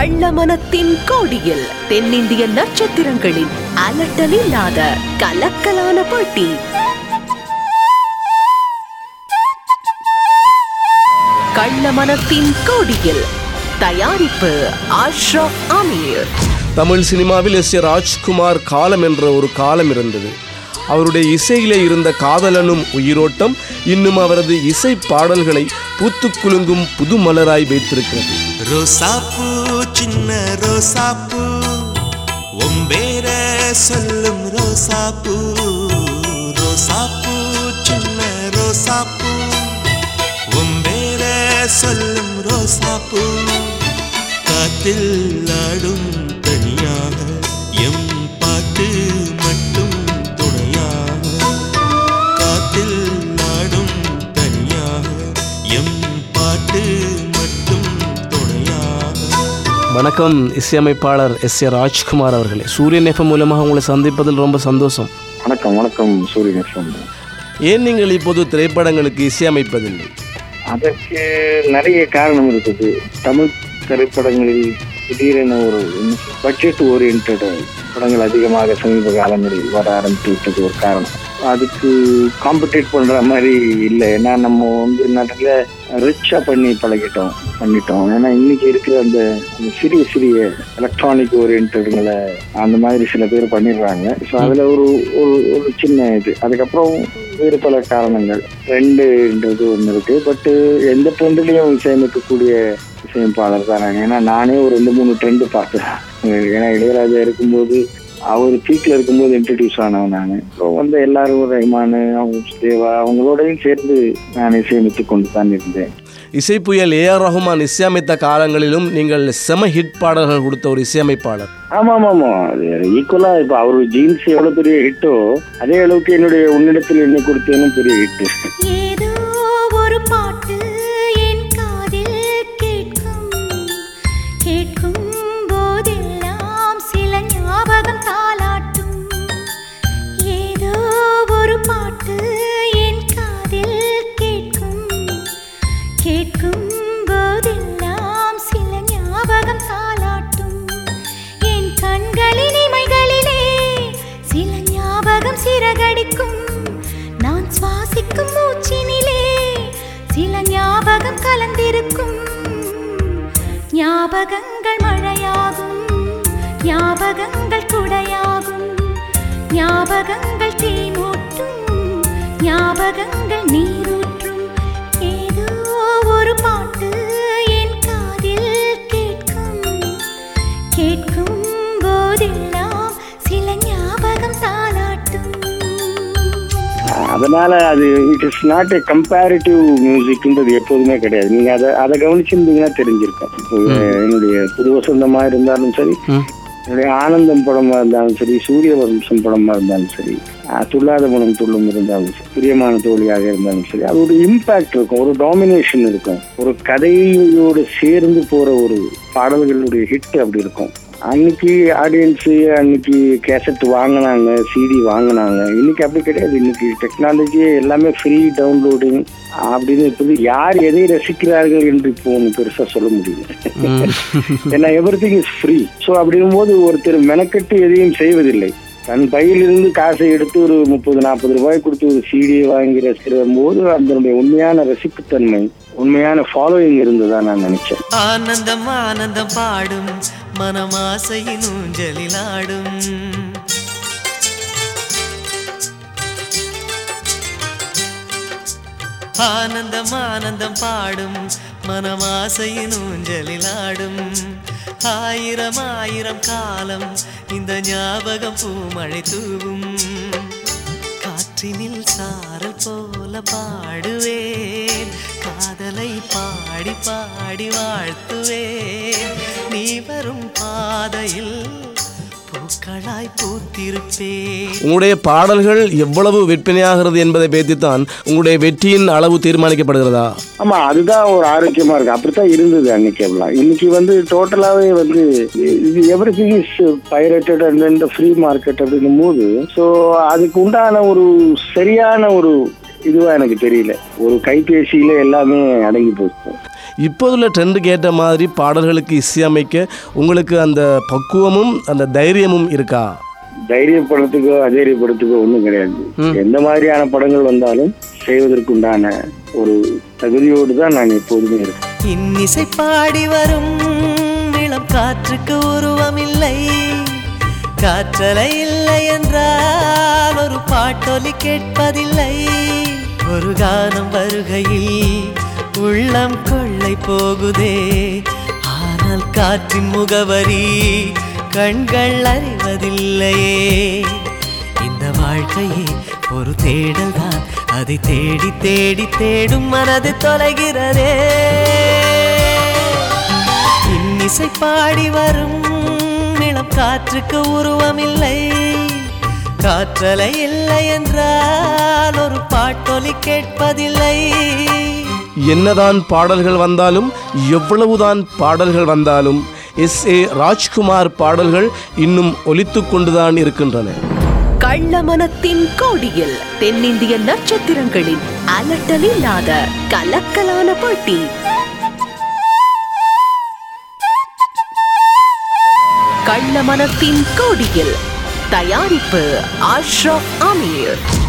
கள்ளமனத்தின் கோடியில் தென்னிந்திய நட்சத்திரங்களின் அலட்டலில்லாத கலக்கலான போட்டி கள்ளமனத்தின் கோடியில் தயாரிப்பு அஷ்ரப் அமீர் தமிழ் சினிமாவில் எஸ் ஏ ராஜ்குமார் காலம் என்ற ஒரு காலம் இருந்தது அவருடைய இசையிலே இருந்த காதலனும் உயிரோட்டம் இன்னும் அவரது இசை பாடல்களை பூத்துக் குலுங்கும் புது மலராய் வைத்திருக்கிறது ரோசாப்பூ சின்ன ரோசாப்பூ ஒம்பேர சொல்லும் ரோசாப்பூ ரோசாப்பூ சின்ன ரோசாப்பூ ஒம்பேர சொல்லும் ரோசாப்பூ காத்தில் ஆடும் தனியாக எம் பாட்டு மட்டும் துணையாக காத்தில் ஆடும் தனியாக எம் பாட்டு மட்டும் துணையாக வணக்கம் இசையமைப்பாளர் எஸ் ஏ ராஜ்குமார் அவர்களே சூரியன் எஃப்எம் மூலமாக உங்களை சந்திப்பதில் ரொம்ப சந்தோஷம் வணக்கம் வணக்கம் சூரியநேசம் ஏன் நீங்கள் இப்போது திரைப்படங்களுக்கு இசையமைப்பதில்லை அதற்கு நிறைய காரணம் இருக்குது தமிழ் திரைப்படங்களில் திடீரென ஒரு பட்ஜெட் ஓரியன்ட் படங்கள் அதிகமாக சமீப காலங்களில் வர ஆரம்பித்து விட்டது ஒரு காரணம் அதுக்கு காம்படேட் பண்ற மாதிரி இல்லை ஏன்னா நம்ம வந்து நிறைய ரிச்சா பண்ணி பழகிட்டோம் பண்ணிட்டோம் ஏன்னா இன்னைக்கு இருக்கிற அந்த அந்த சிறிய சிறிய எலக்ட்ரானிக் ஓரியன்டுங்களை அந்த மாதிரி சில பேர் பண்ணிடுறாங்க ஸோ அதுல ஒரு ஒரு ஒரு சின்ன இது அதுக்கப்புறம் வேறு பல காரணங்கள் ட்ரெண்டுன்றது ஒன்று இருக்கு பட்டு எந்த ட்ரெண்ட்லையும் இசையமைக்கக்கூடிய இசையமைப்பாளர் தான் நான் ஏன்னா நானே ஒரு ரெண்டு மூணு ட்ரெண்டு பார்த்தேன் ஏன்னா இளையராஜா இருக்கும்போது அவர் பீக்ல இருக்கும்போது இன்ட்ரடியூஸ் ஆனவன் நான் ஸோ வந்து எல்லாரும் ரஹ்மான் அவங்க தேவா அவங்களோடையும் சேர்ந்து நான் இசையமைத்து கொண்டு தான் இருந்தேன் இசை புயல் ஏஆர் ரஹ்மான் இசையமைத்த காலங்களிலும் நீங்கள் செம ஹிட் பாடல்கள் கொடுத்த ஒரு இசையமைப்பாளர் ஆமா ஆமா ஆமா அது ஈக்குவலா இப்ப அவரு ஜீன்ஸ் எவ்வளவு பெரிய ஹிட்டோ அதே அளவுக்கு என்னுடைய உன்னிடத்தில் என்ன கொடுத்தேனும் பெரிய ஹிட் ஏதோ ஒரு பாட்டு என் காதில் கேட்கும் கேட்கும் போதெல்லாம் சில ஞாபகம் தாளாட்டும் ஏதோ ஒரு பாட்டு என் காதில் கேட்கும் கேட்கும் போதெல்லாம் சில ஞாபகம் தாளாட்டும் என் கண்களின் இமைகளிலே சில ஞாபகம் சிறகடிக்கும் நான் சுவாசிக்கும் மூச்சினிலே சில ஞாபகம் கலந்திருக்கும் ஞாபகங்கள் மழையாகும் ஞாபகங்கள் குடையாகும் ஞாபகங்கள் தீமூட்டும் ஞாபகங்கள் நீரூற்றும் ஏதோ ஒரு பாட்டு என் காதில் கேட்கும் கேட்கும் போதெல்லாம் சில ஞாபகம் தாளாட்டும் அதனால அது it is not a comparative மியூசிக்ன்றது எப்போதுமே கிடையாது நீங்க அதை அதை கவனிச்சிருந்தீங்கன்னா தெரிஞ்சிருக்கும் இப்போ என்னுடைய புது வசந்தமா இருந்தாலும் சரி என்னுடைய ஆனந்தம் படமா இருந்தாலும் சரி சூரிய வம்சம் படமா இருந்தாலும் சரி அஹ், துள்ளாத மனம் துள்ளும் இருந்தாலும் சரி பிரியமான தோழியாக இருந்தாலும் சரி அது ஒரு இம்பாக்ட் இருக்கும் ஒரு டாமினேஷன் இருக்கும் ஒரு கதையோடு சேர்ந்து போற ஒரு பாடல்களுடைய ஹிட் அப்படி இருக்கும் அன்னைக்கு ஆடியன்ஸு அன்னைக்கு கேசட் வாங்கினாங்க சிடி வாங்கினாங்க இன்னைக்கு அப்படி கிடையாது இன்னைக்கு டெக்னாலஜியே எல்லாமே ஃப்ரீ டவுன்லோடிங் அப்படின்னு இப்போது யார் எதை ரசிக்கிறார்கள் என்று இப்போ ஒன்று பெருசாக சொல்ல முடியல ஏன்னா everything is free so அப்படிங்கும்போது ஒருத்தர் மெனக்கெட்டு எதையும் செய்வதில்லை தன் பையிலிருந்து காசை எடுத்து ஒரு முப்பது நாற்பது ரூபாய் கொடுத்து ஒரு சிடியை வாங்கி ரசிக்கிற போது அதனுடைய உண்மையான ரசிப்புத்தன்மை உண்மையான ஃபாலோயிங் இருந்ததா நான் நினைச்சேன் ஆனந்தம் ஆனந்தம் பாடும் மனமாசையின் ஊஞ்சலில் ஆடும் ஆனந்தம் ஆனந்தம் பாடும் மனமாசையின் ஊஞ்சலில் ஆடும் ஆயிரம் ஆயிரம் காலம் இந்த ஞாபகம் பூமழை தூவும் காற்றினில் சாரல் போல பாடுவேன் காதலை பாடி பாடி வாழ்த்துவேன் நீ வரும் பாதையில் பூக்களாய் பூத்திருப்பேன் உங்களுடைய பாடல்கள் எவ்வளவு விற்பனையாகிறது என்பதை பேத்தித்தான் உங்களுடைய வெற்றியின் அளவு தீர்மானிக்கப்படுகிறதா ஆமா அதுதான் ஒரு ஆரோக்கியமா இருக்கு அப்படித்தான் இருந்தது அன்னைக்கு எல்லாம் இன்னைக்கு வந்து டோட்டலாவே வந்து இது everything is pirated and இந்த ஃப்ரீ மார்க்கெட் அப்படின்னும் போது ஸோ அதுக்கு உண்டான ஒரு சரியான ஒரு இதுவா எனக்கு தெரியல ஒரு கைபேசியில எல்லாமே அடங்கி போச்சு இப்போதுள்ள ட்ரெண்டுக்கு ஏற்ற மாதிரி பாடல்களுக்கு இசையமைக்க உங்களுக்கு அந்த பக்குவமும் அந்த தைரியமும் இருக்கா தைரியப்படுறதுக்கோ அதைரியப்படுறதுக்கோ ஒண்ணும் கிடையாது எந்த மாதிரியான படங்கள் வந்தாலும் செய்வதற்குண்டான ஒரு தகுதியோடு தான் நான் எப்போதுமே இருக்கேன் இன்னிசை பாடி வரும் இளம் காற்றுக்கு உருவமில்லை காற்றலை இல்லை என்றால் ஒரு பாட்டொலி கேட்பதில்லை ஒரு கானம் வருகையில் உள்ளம் கொள்ளை போகுதே ஆனால் காற்றின் முகவரி கண்கள் அறிவதில்லையே இந்த வாழ்க்கையே ஒரு தேடல் தான் அதை தேடி தேடி தேடும் மனது தொலைகிறதே இன்னிசை பாடி வரும் இளம் காற்றுக்கு உருவமில்லை காற்றலை இல்லை என்றால் ஒரு பாட்டொலி கேட்பதில்லை என்னதான் பாடல்கள் வந்தாலும் எவ்வளவுதான் பாடல்கள் வந்தாலும் எஸ் ஏ ராஜ்குமார் பாடல்கள் இன்னும் ஒலித்து கொண்டுதான் இருக்கின்றன கள்ளமனத்தின் கோடியில் தென்னிந்திய நட்சத்திரங்களின் அலட்டலில்லாத கலக்கலான போட்டி கள்ளமனத்தின் கோடியில் தயாரிப்பு அஷ்ரப் அமீர்